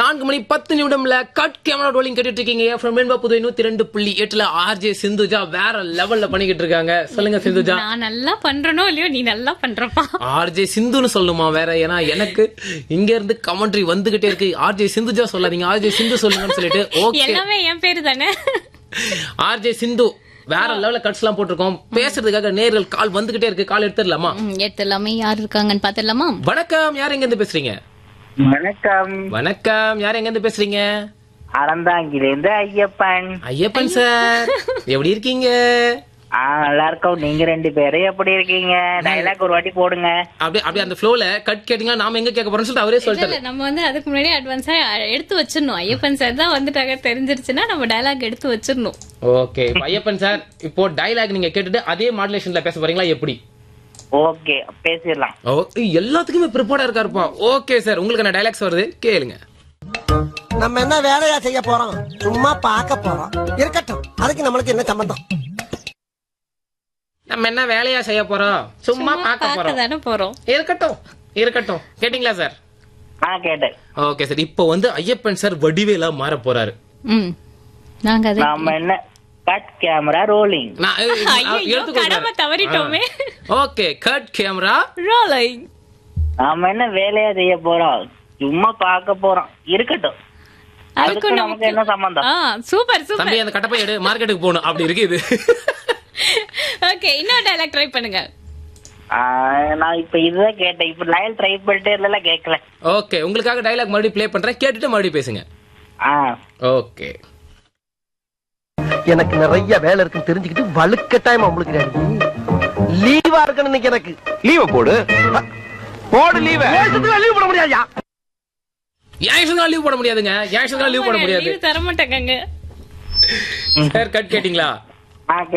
நான்கு மணி பத்து நிமிடம்ல cut camera rolling கேட்டுட்டு இருக்கீங்க ஃப்ரம் வெண்பா புதுவை நூத்தி ரெண்டு புள்ளி எட்டுல ஆர்ஜே சிந்துஜா வேற லெவல்ல பண்ணிக்கிட்டு இருக்காங்க சொல்லுங்க சிந்துஜா நான் நல்லா பண்றனோ இல்லையோ நீ நல்லா பண்றப்பா ஆர்ஜே சிந்துன்னு சொல்லணுமா வேற ஏன்னா எனக்கு இங்க இருந்து கமெண்ட்ரி வந்துகிட்டே இருக்கு ஆர்ஜே சிந்துஜா சொல்லாதீங்க ஆர்ஜே சிந்து சொல்லுங்கன்னு சொல்லிட்டு ஓகே எல்லாமே என் பேரு தானே ஆர்ஜே சிந்து வேற லெவல்ல கட்ஸ் எல்லாம் போட்டிருக்கோம் பேசுறதுக்காக நேர்கள் கால் வந்துகிட்டே இருக்கு கால் எடுத்துடலாமா ம், எடுத்து எல்லாமே யார் இருக்காங்கன்னு பாத்துடலாமா வணக்கம் யார் எங்க இருந்து பேசுறீங்க வணக்கம் வணக்கம் யார் எங்க இருந்து பேசுறீங்க அறந்தாங்கிலேருந்து ஐயப்பன் ஐயப்பன் சார் எப்படி இருக்கீங்க ஆ நல்லா இருக்கோம் நீங்க ரெண்டு பேரும் எப்படி இருக்கீங்க டைலாக் ஒரு வாட்டி போடுங்க அப்படியே அப்படியே அந்த ஃப்ளோல கட் கேட்டீங்கன்னா நாம எங்க கேட்க போறோம்னு சொல்லிட்டு அவரே இல்ல, சொல்லிட்டாரு இல்ல, நம்ம வந்து அதுக்கு முன்னாடி அட்வான்ஸா எடுத்து வச்சிடணும் ஐயப்பன் சார் தான் வந்துட்டாங்க தெரிஞ்சிருச்சுன்னா நம்ம டயலாக் எடுத்து வச்சிடணும் ஓகே இப்ப ஐயப்பன் சார் இப்போ டைலாக் நீங்க கேட்டுட்டு அதே மாடுலேஷன்ல பேச போறீங்களா எப்படி ஓகே பேசிடலாம் ஓ எல்லாத்துக்குமே ப்ரிப்பேர்டா இருக்காருப்பா ஓகே சார் உங்களுக்கு என்ன டைலாக்ஸ் வருது கேளுங்க நம்ம என்ன வேலையா செய்ய போறோம் சும்மா பார்க்க போறோம் இருக்கட்டும் அதுக்கு நம்மளுக்கு என்ன சம்பந்தம் நம்ம என்ன வேலையா செய்ய போறோம் சும்மா பார்க்க பார்க்க போறோம் தானே போறோம் இருக்கட்டும் இருக்கட்டும் கேட்டிங்களா சார் ஆ கேட்டேன் ஓகே சார் இப்போ வந்து ஐயப்பன் சார் வடிவேலா மாற போறாரு ம் நாங்க அது நாம என்ன கட் கேமரா ரோலிங் நான் ஏய், நான் ஐயையோ, எடுத்துக்கொள்றேன். கடமை தவறிட்டோமே. ஆ. ஓகே கட் கேமரா ரோலிங் நாம என்ன வேலையா செய்ய போறோம் சும்மா பார்க்க போறோம் இருக்கட்டும் அதுக்கும் அதுக்கு நமக்கு என்ன சம்பந்தம் ஆ சூப்பர் சூப்பர் தம்பி அந்த கட்டப்பை எடு மார்க்கெட்டுக்கு போகணும் அப்படி இருக்கு இது ஓகே இன்னொரு டயலாக் ட்ரை பண்ணுங்க ஆ, நான் இப்ப இதுதான் கேட்டேன் இப்ப லைன் ட்ரை பண்ணிட்டே இல்ல கேட்கல ஓகே உங்களுக்காக டைலாக் மறுபடியும் ப்ளே பண்றேன் கேட்டுட்டு மறுபடியும் பேசுங்க ஆ ஓகே எனக்கு நிறைய வேலை இருக்குன்னு தெரிஞ்சுக்கிட்டு வலுக்கட்டாயமா உங்களுக்கு லீவா இருக்கணும் இன்னைக்கு எனக்கு லீவ போடு போடு லீவ லீவ் போட முடியாதுயா ஏன் லீவ் போட முடியாதுங்க ஏன் லீவ் போட முடியாது லீவ் தர மாட்டாங்க சார் கட் கேட்டிங்களா ஆ